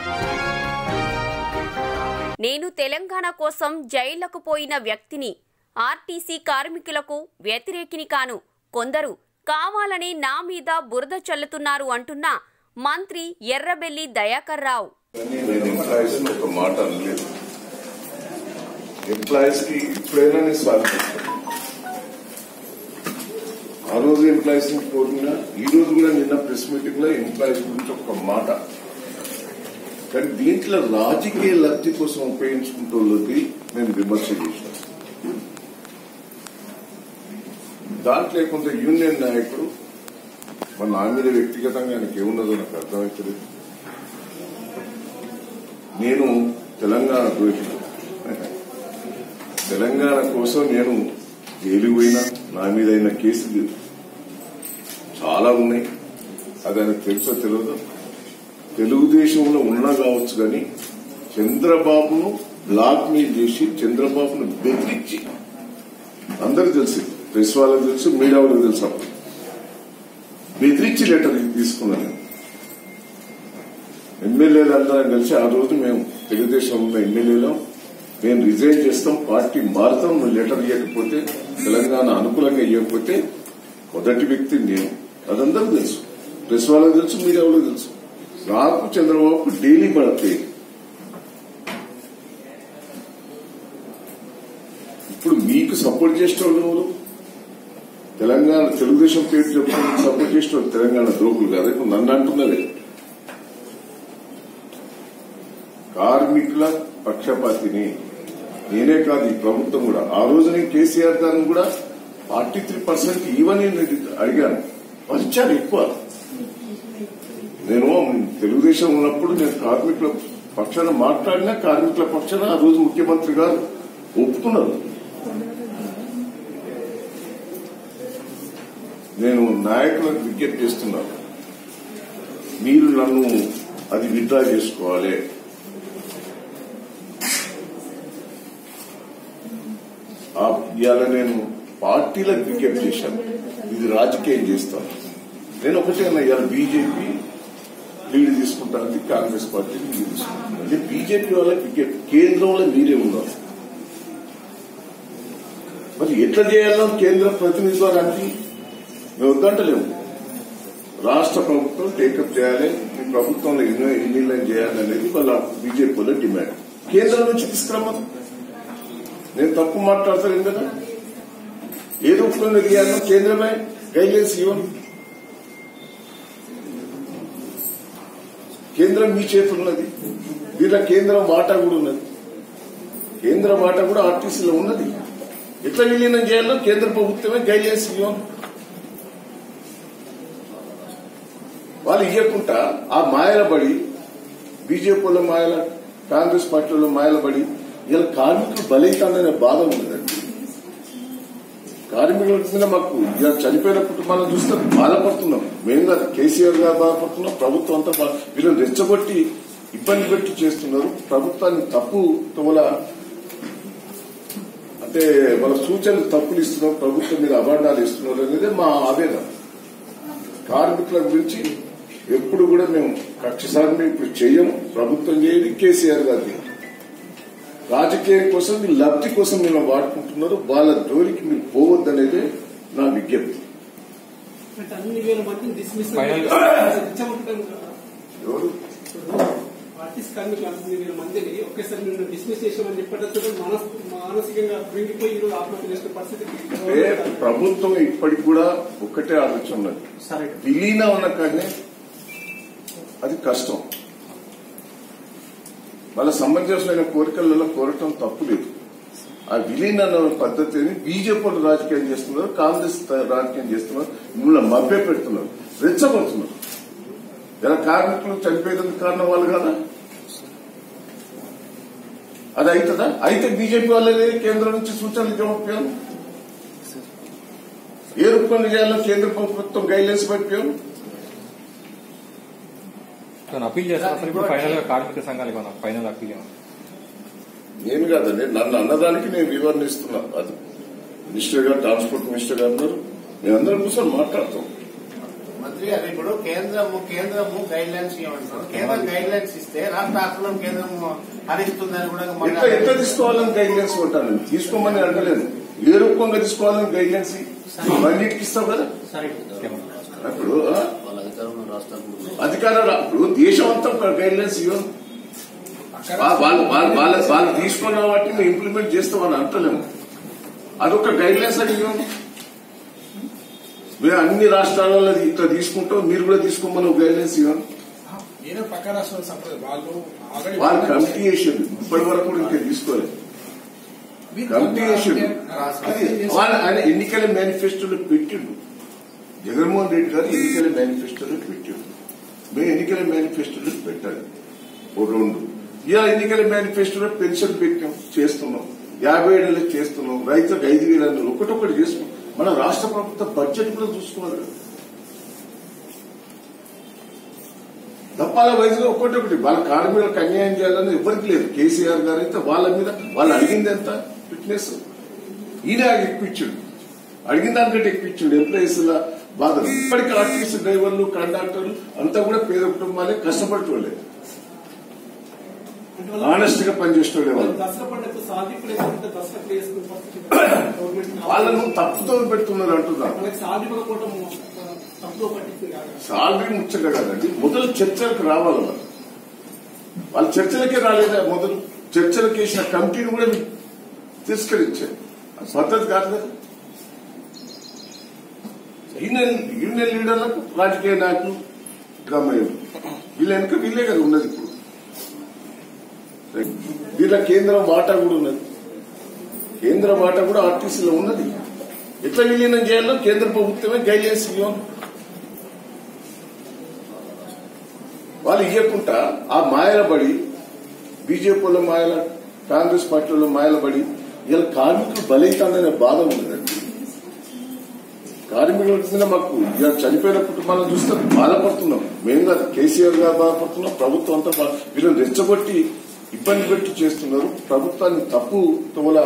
నేను తెలంగాణ కోసం జైళ్లకు పోయిన వ్యక్తిని ఆర్టీసీ కార్మికులకు వ్యతిరేకిని కాను కొందరు కావాలని నా మీద బురద చల్లుతున్నారు అంటున్న మంత్రి ఎర్రబెల్లి దయాకర్ రావు కానీ నేను ఎంప్లాయీస్ ఒక మాట అనలేదు ఎంప్లాయీస్ కి ఇప్పుడైనా నేను స్వాగతిస్తాను ఆ రోజు ఎంప్లాయీస్ ని కోరినా ఈ రోజు కూడా నిన్న ప్రెస్ మీటింగ్ లో ఎంప్లాయీస్ గురించి ఒక మాట కానీ దీంట్లో రాజకీయ లబ్ధి కోసం ఉపయోగించుకుంటోళ్ళకి నేను విమర్శ చేశాను దాంట్లో కొంత యూనియన్ నాయకుడు మన నా మీద వ్యక్తిగతంగా ఆయనకి ఏమున్నదో నాకు అర్థమవుతలేదు నేను తెలంగాణ ద్రోహిని తెలంగాణ కోసం నేను జైలు పోయినా నా మీద అయిన కేసులు చాలా ఉన్నాయి అది ఆయనకు తెలుసో తెలియదు తెలుగుదేశంలో ఉన్నా కావచ్చు కానీ చంద్రబాబును బ్లాక్ మెయిల్ చేసి చంద్రబాబును బెదిరించి అందరికి తెలుసు ప్రెస్ వాళ్ళకి తెలుసు మీడియా వాళ్ళకి తెలుసు అప్పుడు బెదిరించి లెటర్ తీసుకున్నాను నేను ఎమ్మెల్యేలు అందరం కలిసి ఆ రోజు మేము తెలుగుదేశం ఉన్న ఎమ్మెల్యేలు మేము రిజైన్ చేస్తాం పార్టీ మారుతాం నువ్వు లెటర్ ఇవ్వకపోతే తెలంగాణ అనుకూలంగా ఇవ్వకపోతే మొదటి వ్యక్తి నేను అదందరూ తెలుసు ప్రెస్ వాళ్ళకి తెలుసు మీడియా వాళ్ళకి తెలుసు నాకు చంద్రబాబు డైలీ పడతాయి ఇప్పుడు మీకు సపోర్ట్ చేసిన వాళ్ళు ఎవరు? తెలంగాణ తెలుగుదేశం పేరు చెప్పుకుని సపోర్ట్ చేసిన వాళ్ళు తెలంగాణ ద్రోహులు కాదు ఇప్పుడు నన్ను అంటున్నదే కార్మికుల పక్షపాతిని నేనే కాదు ఈ ప్రభుత్వం కూడా ఆ రోజు నేను కేసీఆర్ గారిని కూడా ఫార్టీ త్రీ పర్సెంట్ ఇవని అడిగాను వాళ్ళు ఇచ్చారు ఎక్కువ నేను తెలుగుదేశం ఉన్నప్పుడు నేను కార్మికుల పక్షాన మాట్లాడినా కార్మికుల పక్షాన ఆ రోజు ముఖ్యమంత్రి గారు ఒప్పుకున్నారు నేను నాయకులకు విజ్ఞప్తి చేస్తున్నాను మీరు నన్ను అది విత్డ్రా చేసుకోవాలి ఆ ఇవాళ నేను పార్టీలకు విజ్ఞప్తి చేశాను ఇది రాజకీయం చేస్తాను నేను ఒకటే అన్నా ఇవాళ బీజేపీ లీడ్ తీసుకుంటానికి కాంగ్రెస్ పార్టీ లీడ్ తీసుకుంటుంది అంటే బీజేపీ వాళ్ళకి విజ్ఞప్తి కేంద్రంలో మీరే ఉన్నారు మరి ఎట్లా చేయాలో కేంద్ర ప్రతినిధి వారానికి మేము వద్దంటలేము రాష్ట్ర ప్రభుత్వం టేకప్ చేయాలి ఈ ప్రభుత్వంలో ఎన్నో ఎన్నిళ్ళని చేయాలి అనేది వాళ్ళ బీజేపీ వాళ్ళ డిమాండ్ కేంద్రం నుంచి తీసుకురమ్మను నేను తప్పు మాట్లాడతాను కదా ఏ రూపంలో చేయాలో కేంద్రమే గైడ్లైన్స్ ఇవ్వను కేంద్రం మీ చేతులు ఉన్నది దీంట్లో కేంద్రం వాటా కూడా ఉన్నది కేంద్ర వాటా కూడా ఆర్టీసీలో ఉన్నది ఎట్లా విలీనం చేయాలో కేంద్ర ప్రభుత్వమే గైడ్లైన్స్ ఇవ్వను వాళ్ళు ఇవ్వకుండా ఆ మాయల బడి బీజేపీలో మాయల కాంగ్రెస్ పార్టీలో మాయల బడి ఇలా కార్మికులు బలైతాననే బాధ ఉన్నదండి కార్మికుల మీద మాకు ఇలా చనిపోయిన కుటుంబాలను చూస్తే బాధపడుతున్నాం మేము కాదు కేసీఆర్ గారు బాధపడుతున్నాం ప్రభుత్వం అంతా బా- వీళ్ళని రెచ్చగొట్టి ఇబ్బంది పెట్టి చేస్తున్నారు ప్రభుత్వాన్ని తప్పు తోల అంటే వాళ్ళ సూచనలు తప్పులు ఇస్తున్నారు ప్రభుత్వం మీద అవార్డాలు ఇస్తున్నారు అనేది మా ఆవేదన కార్మికుల గురించి ఎప్పుడు కూడా మేము కక్ష సాధన ఇప్పుడు చెయ్యం ప్రభుత్వం చేయదు కేసీఆర్ గారిది రాజకీయం కోసం మీ లబ్ధి కోసం మీరు వాడుకుంటున్నారు వాళ్ళ జోలికి మీరు పోవద్దనేదే నా విజ్ఞప్తి అంటే అన్ని వేల మందిని డిస్మిస్ Final ఎవరు ఆర్టిస్ట్ కార్మికులు అన్ని వేల మందిని ఒకేసారి నిన్ను డిస్మిస్ చేసామని చెప్పేటప్పుడు మనస్ మానసికంగా కృంగిపోయి ఈరోజు ఆత్మహత్య చేసుకునే పరిస్థితి ఏ ప్రభుత్వం ఇప్పటికి కూడా ఒక్కటే ఆలోచన ఉన్నది సరే విలీనం ఉన్న కానీ అది కష్టం వాళ్ళ సమంజసమైన కోరికలలో కోరటం తప్పు లేదు ఆ విలీన పద్ధతిని బీజేపీ వాళ్ళు రాజకీయం చేస్తున్నారు కాంగ్రెస్ రాజకీయం చేస్తున్నారు మిమ్మల్ని మభ్య పెడుతున్నారు రెచ్చగొడుతున్నారు ఇలా కార్మికులు చనిపోయేందుకు కారణం వాళ్ళు కదా అది అవుతుందా అయితే బీజేపీ వాళ్ళే కేంద్రం నుంచి సూచనలు ఇవ్వకపోయాను ఏ రూపంలో చేయాలో కేంద్ర ప్రభుత్వం గైడ్లైన్స్ పెట్టాం తను అప్పీల్ చేస్తారు సార్ ఇప్పుడు ఫైనల్ గా కార్మిక సంఘాలకు ఏమన్నా ఫైనల్ అప్పీల్ ఏమన్నా నేను కాదండి నన్ను అన్నదానికి నేను వివరణ ఇస్తున్నా అది మినిస్టర్ గారు ట్రాన్స్పోర్ట్ మినిస్టర్ గారు ఉన్నారు మేమందరం కూర్చొని మాట్లాడతాం మంత్రి గారు ఇప్పుడు కేంద్రము కేంద్రము గైడ్ లైన్స్ ఇవ్వమంటున్నారు కేంద్రం గైడ్ లైన్స్ ఇస్తే రాష్ట్ర ఆక్రమణ కేంద్రం హరిస్తుందని కూడా మొన్న ఎట్లా ఎట్లా తీసుకోవాలని గైడ్లైన్స్ ఉంటాను తీసుకోమని అడగలేదు ఏ రూపంగా తీసుకోవాలని గైడ్లైన్స్ ఇవన్నిటికి ఇస్తావు కదా అప్పుడు ఆ? వాళ్ళ అధికారంలో రాష్ట్రాలు అధికార రా- ఇప్పుడు దేశం అంతా ఒక గైడ్లైన్స్ ఇవ్వం వా- వాళ్ళు వాళ్ళు వాళ్ళ వాళ్ళు తీసుకున్న వాటిని మేము ఇంప్లిమెంట్ చేస్తామని అంటలేము అదొక గైడ్లైన్స్ అని ఇవ్వం మేము అన్ని రాష్ట్రాలలో ఇట్లా తీసుకుంటాం మీరు కూడా తీసుకోమని ఒక గైడ్లైన్స్ ఇవ్వం ఏదో పక్క రాష్ట్రాల సంప్రదాయం వాళ్ళు ఆల్రెడీ వాళ్ళు కమిటీ చేసారు ఇప్పటి వరకు కూడా ఇంకా తీసుకోలేదు కమిటీ చేసారు అది వాళ్ళ ఆయన ఎన్నికల మేనిఫెస్టోలో పెట్టిండు జగన్మోహన్ రెడ్డి గారు ఎన్నికల మేనిఫెస్టోలో పెట్టిండు మేము ఎన్నికల మేనిఫెస్టోలో పెట్టాలి ఓ రెండు ఇలా ఎన్నికల మేనిఫెస్టోలో పెన్షన్ పెట్టాం చేస్తున్నాం యాభై ఏళ్ళకి చేస్తున్నాం రైతులకు ఐదు వేల అన్నారు ఒకటొకటి చేస్తున్నాం మన రాష్ట్ర ప్రభుత్వ బడ్జెట్ కూడా చూసుకోవాలి కదా. దప్పాల వయసులో ఒకటొకటి వాళ్ళ కార్మికులకు అన్యాయం చేయాలని ఎవరికి లేదు కేసీఆర్ గారు అయితే వాళ్ళ మీద వాళ్ళు అడిగింది ఎంత ఫిట్నెస్ ఈయన ఎక్కువిచ్చాడు అడిగిన దానికంటే ఎక్కువిచ్చాడు ఎంప్లాయీస్ బాధ ఇప్పటికీ ఆర్టీసీ డ్రైవర్లు కండక్టర్లు అంతా కూడా పేద కుటుంబాలే కష్టపడుతుండే అంటే వాళ్ళు ఆనెస్ట్ గా పనిచేస్తుండే వాళ్ళు వాళ్ళు దసరా పండుగ సాధికులు ఏంటంటే దసరా వేసుకునే పరిస్థితి గవర్నమెంట్ వాళ్ళను తప్పుతో పెడుతున్నారు అంటున్నారు వాళ్ళకి సాధి ఇవ్వకపోవడం తప్పులో పట్టించింది కాదు సాలరీ ముచ్చట కదండి మొదలు చర్చలకు రావాలి వాళ్ళు వాళ్ళు చర్చలకే రాలేదా మొదలు చర్చలకు వేసిన కమిటీని కూడా మీరు తిరస్కరించారు అది పద్ధతి కాదు కదా యూనియన్ యూనియన్ లీడర్లకు రాజకీయ నాయకులు గ్రామీణులు వీళ్ళ వెనుక వీళ్ళే కదా ఉన్నది ఇప్పుడు వీళ్ళ కేంద్రం వాటా కూడా ఉన్నది కేంద్ర వాటా కూడా ఆర్టీసీలో ఉన్నది ఎట్లా విలీనం చేయాలో కేంద్ర ప్రభుత్వమే గైడ్లైన్స్ ఇవ్వం వాళ్ళు ఇవ్వకుండా ఆ మాయల బడి బీజేపీలో మాయల కాంగ్రెస్ పార్టీలో మాయల బడి ఇలా కార్మికులు బలైతాననే బాధ ఉన్నదండి కార్మికుల మీద మాకు ఇలా చనిపోయిన కుటుంబాలను చూస్తే బాధపడుతున్నాం మేము కాదు కేసీఆర్ గారు బాధపడుతున్నాం ప్రభుత్వం అంతా బా- వీళ్ళని రెచ్చగొట్టి ఇబ్బంది పెట్టి చేస్తున్నారు ప్రభుత్వాన్ని తప్పు తోల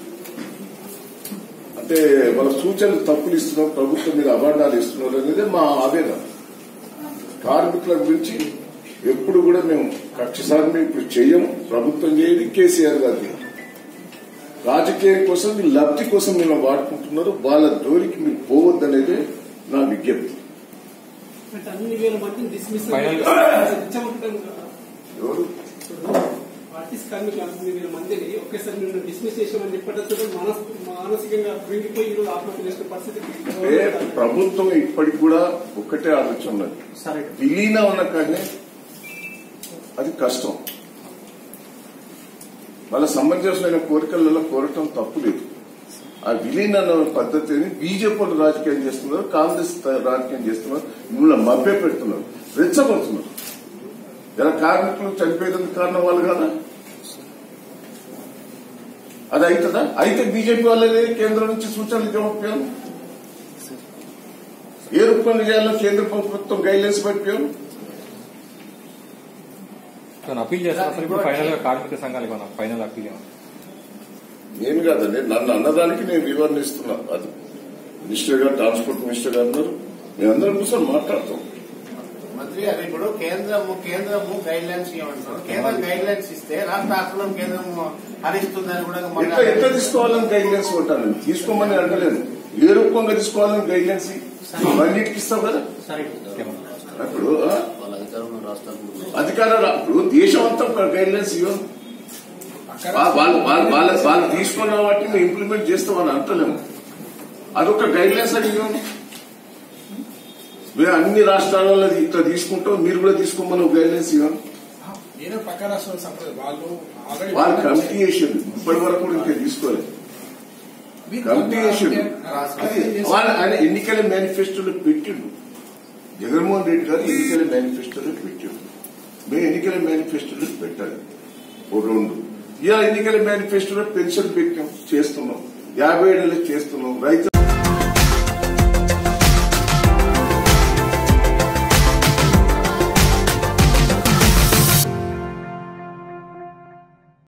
అంటే వాళ్ళ సూచనలు తప్పులు ఇస్తున్నారు ప్రభుత్వం మీద అవార్డాలు ఇస్తున్నారు అనేది మా ఆవేదన కార్మికుల గురించి ఎప్పుడు కూడా మేము కక్ష సాధన ఇప్పుడు చెయ్యము ప్రభుత్వం చేయదు కేసీఆర్ గారి రాజకీయం కోసం మీ లబ్ధి కోసం మేము వాడుకుంటున్నారు వాళ్ళ జోలికి మీరు పోవద్దనేదే నా విజ్ఞప్తి అంటే అన్ని వేల మందిని డిస్మిస్ Final ఇచ్చామంటాం కదా ఎవరు ఆర్టిస్ట్ కార్మికులు అన్ని వేల మందిని ఒకేసారి నిన్ను డిస్మిస్ చేసామని చెప్పడంతో మనస్ మానసికంగా కృంగిపోయి ఈరోజు ఆత్మహత్య చేసిన పరిస్థితి ఏ ప్రభుత్వం ఇప్పటికి కూడా ఒక్కటే ఆలోచన ఉన్నది సరే విలీనం ఉన్న కానీ అది కష్టం వాళ్ళ సమంజసమైన కోరికలలో కోరటం తప్పు లేదు ఆ విలీన పద్ధతిని బీజేపీ రాజకీయం చేస్తున్నారు కాంగ్రెస్ రాజకీయం చేస్తున్నారు మిమ్మల్ని మభ్య పెడుతున్నారు రెచ్చగొడుతున్నారు ఇలా కార్మికులు చనిపోయేందుకు కారణం వాళ్ళు కదా అది అవుతుందా అయితే బీజేపీ వాళ్ళే కేంద్రం నుంచి సూచనలు ఇవ్వకపోయాం ఏ రూపంలో చేయాలో కేంద్ర ప్రభుత్వం గైడ్లైన్స్ పెట్టాం ఏమైనా అప్పీల్ చేస్తారు అసలు ఇప్పుడు ఫైనల్ గా కార్మిక సంఘాలకు ఏమన్నా ఫైనల్ అప్పీల్ ఏమన్నా నేను కాదండి నన్ను అన్నదానికి నేను వివరణ ఇస్తున్నా అది మినిస్టర్ గారు ట్రాన్స్పోర్ట్ మినిస్టర్ గారు ఉన్నారు మేమందరం కూర్చొని మాట్లాడతాం మంత్రి గారు ఇప్పుడు కేంద్రము కేంద్రము గైడ్ లైన్స్ ఇవ్వమంటున్నారు కేంద్రం గైడ్ లైన్స్ ఇస్తే రాష్ట్ర ఆక్రమణ కేంద్రం హరిస్తుందని కూడా మొన్న ఎట్లా ఎట్లా తీసుకోవాలని గైడ్లైన్స్ ఉంటాను తీసుకోమని అడగలేదు ఏ రూపంగా తీసుకోవాలని గైడ్లైన్స్ ఇవన్నిటికి ఇస్తావు కదా సరే అప్పుడు ఆ? వాళ్ళ అధికారంలో రాష్ట్రాలు అధికార రా- ఇప్పుడు దేశం అంతా ఒక గైడ్లైన్స్ ఇవ్వం వా- వాళ్ళు వాళ్ళు వాళ్ళ వాళ్ళు తీసుకున్న వాటిని మేము ఇంప్లిమెంట్ చేస్తామని అంటలేము అదొక గైడ్లైన్స్ అని ఇవ్వం మేము అన్ని రాష్ట్రాలలో ఇట్లా తీసుకుంటాం మీరు కూడా తీసుకోమని ఒక గైడ్లైన్స్ ఇవ్వం ఏదో పక్క రాష్ట్రాల సంప్రదాయం వాళ్ళు ఆల్రెడీ వాళ్ళు కమిటీ చేసారు ఇప్పటి వరకు కూడా ఇంకా తీసుకోలేదు కమిటీ చేసారు అది వాళ్ళ ఆయన ఎన్నికల మేనిఫెస్టోలో పెట్టిండు జగన్మోహన్ రెడ్డి గారు ఎన్నికల మేనిఫెస్టోలో పెట్టిండు మేము ఎన్నికల మేనిఫెస్టోలో పెట్టాలి ఓ రెండు ఇలా ఎన్నికల మేనిఫెస్టోలో పెన్షన్ పెట్టాం చేస్తున్నాం యాభై ఏళ్ళకి చేస్తున్నాం రైతు